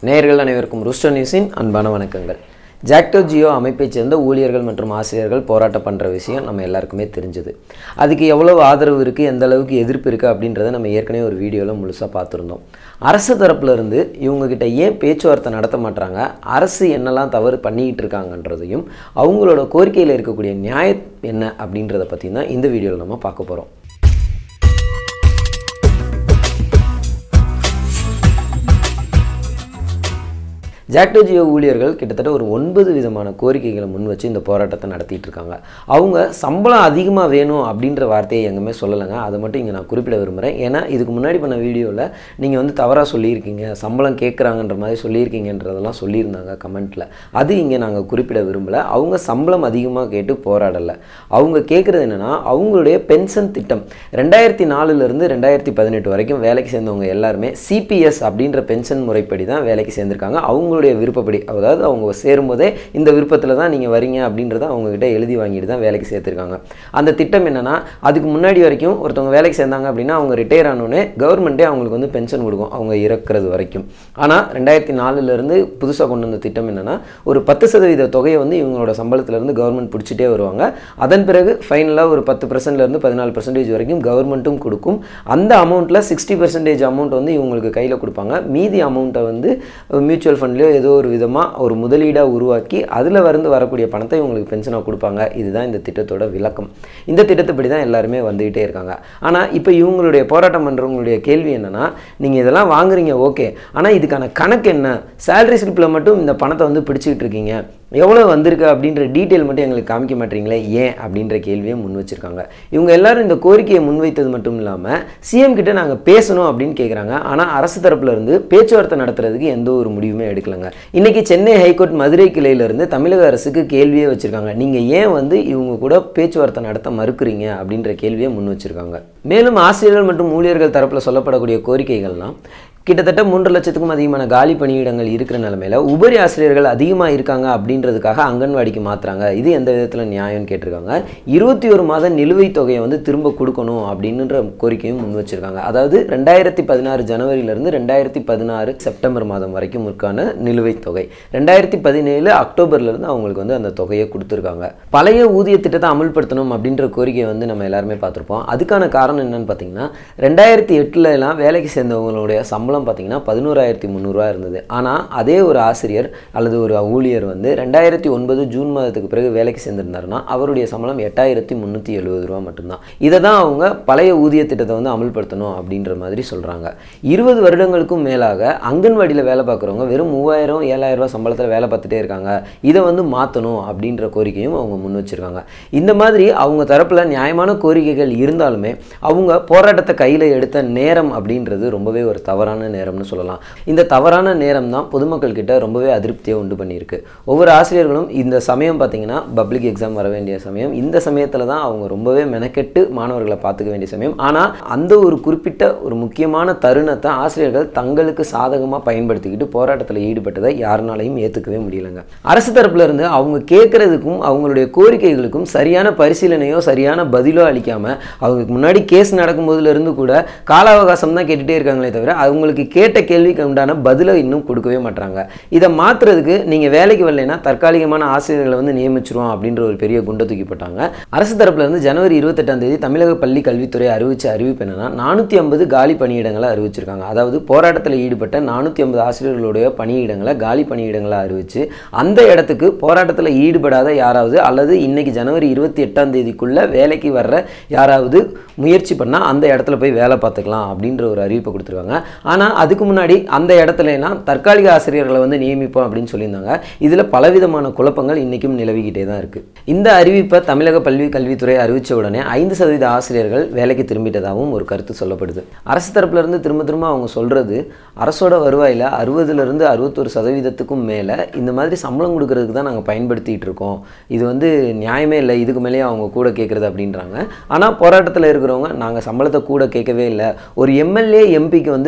நேயர்கள் அனைவருக்கும் ருஷ்ட நியூஸின் அன்பான வணக்கங்கள் ஜாக்டோ ஜியோ அமைப்பைச் சேர்ந்த ஊழியர்கள் மற்றும் ஆசிரியர்கள் போராட்டம் பண்ணுற விஷயம் நம்ம எல்லாருக்குமே தெரிஞ்சது அதுக்கு எவ்வளவு ஆதரவு இருக்குது எந்த அளவுக்கு எதிர்ப்பு இருக்குது அப்படின்றத நம்ம ஏற்கனவே ஒரு வீடியோவில் முழுசாக பார்த்துருந்தோம் அரசு தரப்புல இருந்து இவங்ககிட்ட ஏன் பேச்சுவார்த்தை நடத்த மாட்டாங்க அரசு என்னெல்லாம் தவறு பண்ணிக்கிட்டு இருக்காங்கன்றதையும் அவங்களோட கோரிக்கையில் இருக்கக்கூடிய நியாயம் என்ன அப்படின்றத பற்றி தான் இந்த வீடியோவில் நம்ம பார்க்க போகிறோம் ஜாக்டோ ஜியோ ஊழியர்கள் கிட்டத்தட்ட ஒரு ஒன்பது விதமான கோரிக்கைகளை முன் வச்சு இந்த போராட்டத்தை நடத்திட்டு இருக்காங்க அவங்க சம்பளம் அதிகமாக வேணும் அப்படின்ற வார்த்தையை எங்குமே சொல்லலைங்க அதை மட்டும் இங்கே நான் குறிப்பிட விரும்புகிறேன் ஏன்னா இதுக்கு முன்னாடி பண்ண வீடியோவில் நீங்கள் வந்து தவறாக சொல்லியிருக்கீங்க சம்பளம் கேட்குறாங்கன்ற மாதிரி சொல்லியிருக்கீங்கன்றதெல்லாம் சொல்லியிருந்தாங்க கமெண்ட்டில் அது இங்கே நாங்கள் குறிப்பிட விரும்பலை அவங்க சம்பளம் அதிகமாக கேட்டு போராடலை அவங்க கேட்குறது என்னென்னா அவங்களுடைய பென்ஷன் திட்டம் ரெண்டாயிரத்தி நாலுலேருந்து ரெண்டாயிரத்தி பதினெட்டு வரைக்கும் வேலைக்கு சேர்ந்தவங்க எல்லாருமே சிபிஎஸ் அப்படின்ற பென்ஷன் முறைப்படி தான் வேலைக்கு சேர்ந்துருக்காங்க அவங்களுடைய விருப்பப்படி அதாவது அவங்க சேரும்போதே இந்த விருப்பத்தில் தான் நீங்கள் வரீங்க அப்படின்றத அவங்கக்கிட்ட எழுதி வாங்கிட்டு தான் வேலைக்கு சேர்த்துருக்காங்க அந்த திட்டம் என்னென்னா அதுக்கு முன்னாடி வரைக்கும் ஒருத்தவங்க வேலைக்கு சேர்ந்தாங்க அப்படின்னா அவங்க ரிட்டையர் ஆனோடனே கவர்மெண்ட்டே அவங்களுக்கு வந்து பென்ஷன் கொடுக்கும் அவங்க இறக்குறது வரைக்கும் ஆனால் ரெண்டாயிரத்தி நாலுலேருந்து புதுசாக கொண்டு வந்த திட்டம் என்னென்னா ஒரு பத்து சதவீத தொகையை வந்து இவங்களோட சம்பளத்திலேருந்து கவர்மெண்ட் பிடிச்சிட்டே வருவாங்க அதன் பிறகு ஃபைனலாக ஒரு பத்து பர்சன்ட்லேருந்து பதினாலு பர்சன்டேஜ் வரைக்கும் கவர்மெண்ட்டும் கொடுக்கும் அந்த அமௌண்ட்டில் சிக்ஸ்டி பர்சன்டேஜ் அமௌண்ட் வந்து இவங்களுக்கு கையில் கொடுப்பாங்க மீதி அமௌண்ட்டை வந்து மியூச்சுவல் ஃபண்ட்லேயோ ஏதோ ஒரு விதமாக ஒரு முதலீடாக உருவாக்கி அதில் வந்து வரக்கூடிய பணத்தை இவங்களுக்கு பென்ஷனாக கொடுப்பாங்க இதுதான் இந்த திட்டத்தோட விளக்கம் இந்த திட்டத்தைப்படி தான் எல்லாருமே வந்துகிட்டே இருக்காங்க ஆனால் இப்போ இவங்களுடைய போராட்டம் பண்ணுறவங்களுடைய கேள்வி என்னென்னா நீங்கள் இதெல்லாம் வாங்குறீங்க ஓகே ஆனால் இதுக்கான கணக்கு என்ன சேலரி ஸ்லிப்பில் மட்டும் இந்த பணத்தை வந்து பிடிச்சிக்கிட்டு இருக்கீங்க எவ்வளோ வந்திருக்கு அப்படின்ற டீட்டெயில் மட்டும் எங்களுக்கு காமிக்க மாட்டீங்களே ஏன் அப்படின்ற கேள்வியை முன் வச்சுருக்காங்க இவங்க எல்லாரும் இந்த கோரிக்கையை முன்வைத்தது மட்டும் இல்லாமல் சிஎம் கிட்ட நாங்கள் பேசணும் அப்படின்னு கேட்குறாங்க ஆனால் அரசு தரப்புல இருந்து பேச்சுவார்த்தை நடத்துறதுக்கு எந்த ஒரு முடிவுமே எடுக்கலைங்க இன்னைக்கு சென்னை ஹைகோர்ட் மதுரை கிளையிலிருந்து தமிழக அரசுக்கு கேள்வியே வச்சுருக்காங்க நீங்கள் ஏன் வந்து இவங்க கூட பேச்சுவார்த்தை நடத்த மறுக்கிறீங்க அப்படின்ற கேள்வியை முன் வச்சுருக்காங்க மேலும் ஆசிரியர்கள் மற்றும் ஊழியர்கள் தரப்பில் சொல்லப்படக்கூடிய கோரிக்கைகள்லாம் கிட்டத்தட்ட மூன்று லட்சத்துக்கும் அதிகமான காலி பணியிடங்கள் இருக்கிற நிலமையில உபரி ஆசிரியர்கள் அதிகமாக இருக்காங்க அப்படின்றதுக்காக அங்கன்வாடிக்கு மாற்றுறாங்க இது எந்த விதத்தில் நியாயம்னு கேட்டிருக்காங்க இருபத்தி ஒரு மாத நிலுவைத் தொகையை வந்து திரும்ப கொடுக்கணும் அப்படின்ற கோரிக்கையும் முன் வச்சிருக்காங்க அதாவது ரெண்டாயிரத்தி பதினாறு ஜனவரியிலிருந்து ரெண்டாயிரத்தி பதினாறு செப்டம்பர் மாதம் வரைக்கும் இருக்கான நிலுவைத் தொகை ரெண்டாயிரத்தி பதினேழு அக்டோபர்லேருந்து அவங்களுக்கு வந்து அந்த தொகையை கொடுத்துருக்காங்க பழைய ஊதிய திட்டத்தை அமல்படுத்தணும் அப்படின்ற கோரிக்கையை வந்து நம்ம எல்லாருமே பார்த்துருப்போம் அதுக்கான காரணம் என்னன்னு பார்த்தீங்கன்னா ரெண்டாயிரத்தி எட்டுல எல்லாம் வேலைக்கு சேர்ந்தவங்களுடைய சம்பளம் சம்பளம் பார்த்தீங்கன்னா பதினோராயிரத்தி முந்நூறுரூவா இருந்தது ஆனால் அதே ஒரு ஆசிரியர் அல்லது ஒரு ஊழியர் வந்து ரெண்டாயிரத்தி ஒன்பது ஜூன் மாதத்துக்கு பிறகு வேலைக்கு சேர்ந்திருந்தாருன்னா அவருடைய சம்பளம் எட்டாயிரத்தி முந்நூற்றி எழுபது ரூபா மட்டும்தான் இதை தான் அவங்க பழைய ஊதிய திட்டத்தை வந்து அமல்படுத்தணும் அப்படின்ற மாதிரி சொல்கிறாங்க இருபது வருடங்களுக்கும் மேலாக அங்கன்வாடியில் வேலை பார்க்குறவங்க வெறும் மூவாயிரம் ஏழாயிரம் ரூபா சம்பளத்தில் வேலை பார்த்துட்டே இருக்காங்க இதை வந்து மாற்றணும் அப்படின்ற கோரிக்கையும் அவங்க முன் வச்சிருக்காங்க இந்த மாதிரி அவங்க தரப்பில் நியாயமான கோரிக்கைகள் இருந்தாலுமே அவங்க போராட்டத்தை கையில் எடுத்த நேரம் அப்படின்றது ரொம்பவே ஒரு தவறான தவறான நேரம்னு சொல்லலாம் இந்த தவறான நேரம் தான் பொதுமக்கள் கிட்ட ரொம்பவே அதிருப்தியை உண்டு பண்ணியிருக்கு ஒவ்வொரு ஆசிரியர்களும் இந்த சமயம் பார்த்தீங்கன்னா பப்ளிக் எக்ஸாம் வர வேண்டிய சமயம் இந்த சமயத்தில் தான் அவங்க ரொம்பவே மெனக்கெட்டு மாணவர்களை பார்த்துக்க வேண்டிய சமயம் ஆனால் அந்த ஒரு குறிப்பிட்ட ஒரு முக்கியமான தருணத்தை ஆசிரியர்கள் தங்களுக்கு சாதகமாக பயன்படுத்திக்கிட்டு போராட்டத்தில் ஈடுபட்டதை யாருனாலையும் ஏற்றுக்கவே முடியலைங்க அரசு தரப்புல இருந்து அவங்க கேட்கறதுக்கும் அவங்களுடைய கோரிக்கைகளுக்கும் சரியான பரிசீலனையோ சரியான பதிலோ அளிக்காமல் அவங்களுக்கு முன்னாடி கேஸ் நடக்கும்போதுல இருந்து கூட கால அவகாசம் தான் கேட்டுகிட்டே இருக்காங்களே தவிர அவங்களுக்கு உங்களுக்கு கேட்ட கேள்விக்கு உண்டான பதிலை இன்னும் கொடுக்கவே மாட்டாங்க இதை மாற்றுறதுக்கு நீங்கள் வேலைக்கு வரலைன்னா தற்காலிகமான ஆசிரியர்களை வந்து நியமிச்சிருவோம் அப்படின்ற ஒரு பெரிய குண்டை தூக்கி போட்டாங்க அரசு தரப்புல இருந்து ஜனவரி இருபத்தெட்டாம் தேதி தமிழக பள்ளி கல்வித்துறை அறிவிச்ச அறிவிப்பு என்னன்னா நானூற்றி ஐம்பது காலி பணியிடங்களை அறிவிச்சிருக்காங்க அதாவது போராட்டத்தில் ஈடுபட்ட நானூற்றி ஐம்பது ஆசிரியர்களுடைய பணியிடங்களை காலி பணியிடங்களை அறிவிச்சு அந்த இடத்துக்கு போராட்டத்தில் ஈடுபடாத யாராவது அல்லது இன்னைக்கு ஜனவரி இருபத்தி எட்டாம் தேதிக்குள்ள வேலைக்கு வர்ற யாராவது முயற்சி பண்ணால் அந்த இடத்துல போய் வேலை பார்த்துக்கலாம் அப்படின்ற ஒரு அறிவிப்பை கொடுத்துருக்காங்க ஆனால் அதுக்கு முன்னாடி அந்த இடத்துலலாம் தற்காலிக ஆசிரியர்களை வந்து நியமிப்போம் அப்படின்னு சொல்லியிருந்தாங்க இதில் பலவிதமான குழப்பங்கள் இன்றைக்கும் நிலவிக்கிட்டே தான் இருக்குது இந்த அறிவிப்பை தமிழக பல்வி கல்வித்துறை அறிவித்த உடனே ஐந்து சதவீத ஆசிரியர்கள் வேலைக்கு திரும்பிட்டதாகவும் ஒரு கருத்து சொல்லப்படுது அரசு தரப்புலேருந்து திரும்ப திரும்ப அவங்க சொல்கிறது அரசோட வருவாயில் அறுபதுலேருந்து அறுபத்தொரு சதவீதத்துக்கும் மேலே இந்த மாதிரி சம்பளம் கொடுக்கறதுக்கு தான் நாங்கள் பயன்படுத்திகிட்டு இருக்கோம் இது வந்து நியாயமே இல்லை இதுக்கு மேலேயே அவங்க கூட கேட்குறது அப்படின்றாங்க ஆனால் போராட்டத்தில் இருக்கிறவங்க நாங்கள் சம்பளத்தை கூட கேட்கவே இல்லை ஒரு எம்எல்ஏ எம்பிக்கு வந்து சம்பள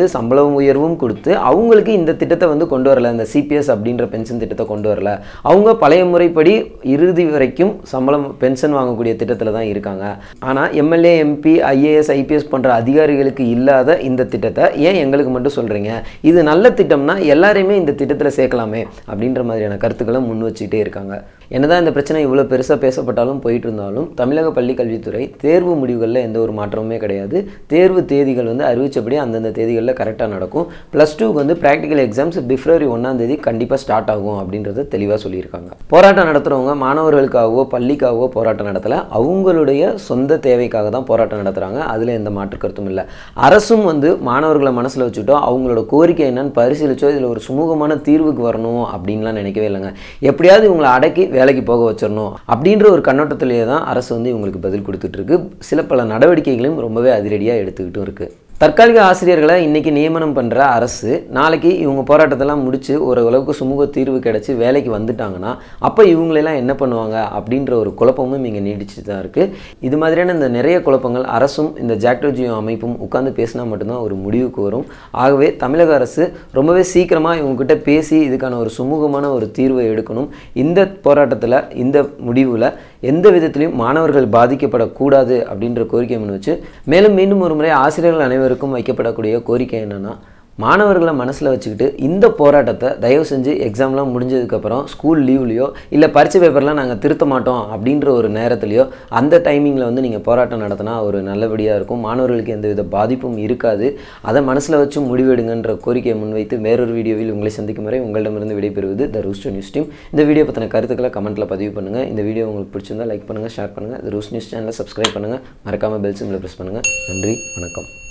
சம்பள உயர்வும் கொடுத்து அவங்களுக்கு இந்த திட்டத்தை வந்து கொண்டு வரல இந்த சிபிஎஸ் அப்படின்ற பென்ஷன் திட்டத்தை கொண்டு வரல அவங்க பழைய முறைப்படி இறுதி வரைக்கும் சம்பளம் பென்ஷன் வாங்கக்கூடிய திட்டத்தில் தான் இருக்காங்க ஆனால் எம்எல்ஏ எம்பி ஐஏஎஸ் ஐபிஎஸ் போன்ற அதிகாரிகளுக்கு இல்லாத இந்த திட்டத்தை ஏன் எங்களுக்கு மட்டும் சொல்கிறீங்க இது நல்ல திட்டம்னா எல்லாரையுமே இந்த திட்டத்தில் சேர்க்கலாமே அப்படின்ற மாதிரியான கருத்துக்களை முன் வச்சுக்கிட்டே இருக்காங்க என்னதான் இந்த பிரச்சனை இவ்வளோ பெருசாக பேசப்பட்டாலும் போயிட்டு இருந்தாலும் தமிழக பள்ளி கல்வித்துறை தேர்வு முடிவுகளில் எந்த ஒரு மாற்றமுமே கிடையாது தேர்வு தேதிகள் வந்து அறிவிச்சபடி அந்தந்த தேதிகளில் கரெக்டாக நடக்கும் ப்ளஸ் டூக்கு வந்து ப்ராக்டிக்கல் எக்ஸாம்ஸ் பிப்ரவரி ஒன்றாம் தேதி கண்டிப்பாக ஸ்டார்ட் ஆகும் அப்படின்றத தெளிவாக சொல்லியிருக்காங்க போராட்டம் நடத்துகிறவங்க மாணவர்களுக்காகவோ பள்ளிக்காகவோ போராட்டம் நடத்தலை அவங்களுடைய சொந்த தேவைக்காக தான் போராட்டம் நடத்துகிறாங்க அதில் எந்த மாற்று கருத்தும் இல்லை அரசும் வந்து மாணவர்களை மனசில் வச்சுட்டோ அவங்களோட கோரிக்கை என்னன்னு பரிசீலிச்சோ இதில் ஒரு சுமூகமான தீர்வுக்கு வரணும் அப்படின்லாம் நினைக்கவே இல்லைங்க எப்படியாவது இவங்களை அடக்கி வேலைக்கு போக வச்சிடணும் அப்படின்ற ஒரு கண்ணோட்டத்திலேயே தான் அரசு வந்து இவங்களுக்கு பதில் கொடுத்துட்டு இருக்கு சில பல நடவடிக்கைகளையும் ரொம்பவே அதிரடியாக எடுத்துக்கிட்டும் இருக்குது தற்காலிக ஆசிரியர்களை இன்றைக்கி நியமனம் பண்ணுற அரசு நாளைக்கு இவங்க போராட்டத்தெல்லாம் முடித்து ஓரளவுக்கு சுமூக தீர்வு கிடச்சி வேலைக்கு வந்துட்டாங்கன்னா அப்போ இவங்களெல்லாம் என்ன பண்ணுவாங்க அப்படின்ற ஒரு குழப்பமும் இங்கே நீடிச்சு தான் இருக்குது இது மாதிரியான இந்த நிறைய குழப்பங்கள் அரசும் இந்த ஜாக்டோஜியோ அமைப்பும் உட்காந்து பேசினா மட்டும்தான் ஒரு முடிவுக்கு வரும் ஆகவே தமிழக அரசு ரொம்பவே சீக்கிரமாக இவங்ககிட்ட பேசி இதுக்கான ஒரு சுமூகமான ஒரு தீர்வை எடுக்கணும் இந்த போராட்டத்தில் இந்த முடிவில் எந்த விதத்திலையும் மாணவர்கள் பாதிக்கப்படக்கூடாது அப்படின்ற கோரிக்கை முன் வச்சு மேலும் மீண்டும் ஒரு முறை ஆசிரியர்கள் அனைவருக்கும் வைக்கப்படக்கூடிய கோரிக்கை என்னென்னா மாணவர்களை மனசில் வச்சுக்கிட்டு இந்த போராட்டத்தை தயவு செஞ்சு எக்ஸாம்லாம் முடிஞ்சதுக்கப்புறம் ஸ்கூல் லீவ்லையோ இல்லை பரீட்சை பேப்பர்லாம் நாங்கள் திருத்த மாட்டோம் அப்படின்ற ஒரு நேரத்துலையோ அந்த டைமிங்கில் வந்து நீங்கள் போராட்டம் நடத்தினா ஒரு நல்லபடியாக இருக்கும் மாணவர்களுக்கு எந்தவித பாதிப்பும் இருக்காது அதை மனசில் வச்சு முடிவெடுங்கன்ற கோரிக்கையை முன்வைத்து வேறொரு வீடியோவில் உங்களை சந்திக்கும் வரை உங்களிடமிருந்து விடைபெறுவது த ரூஸ்டோ நியூஸ் டீம் இந்த வீடியோ பற்றின கருத்துக்களை கமெண்ட்டில் பதிவு பண்ணுங்கள் இந்த வீடியோ உங்களுக்கு பிடிச்சிருந்தா லைக் பண்ணுங்கள் ஷேர் பண்ணுங்கள் த ரூஸ் நியூஸ் சேனலை சப்ஸ்கிரைப் பண்ணுங்கள் மறக்காமல் பெல் சிம்மில் ப்ரெஸ் பண்ணுங்கள் நன்றி வணக்கம்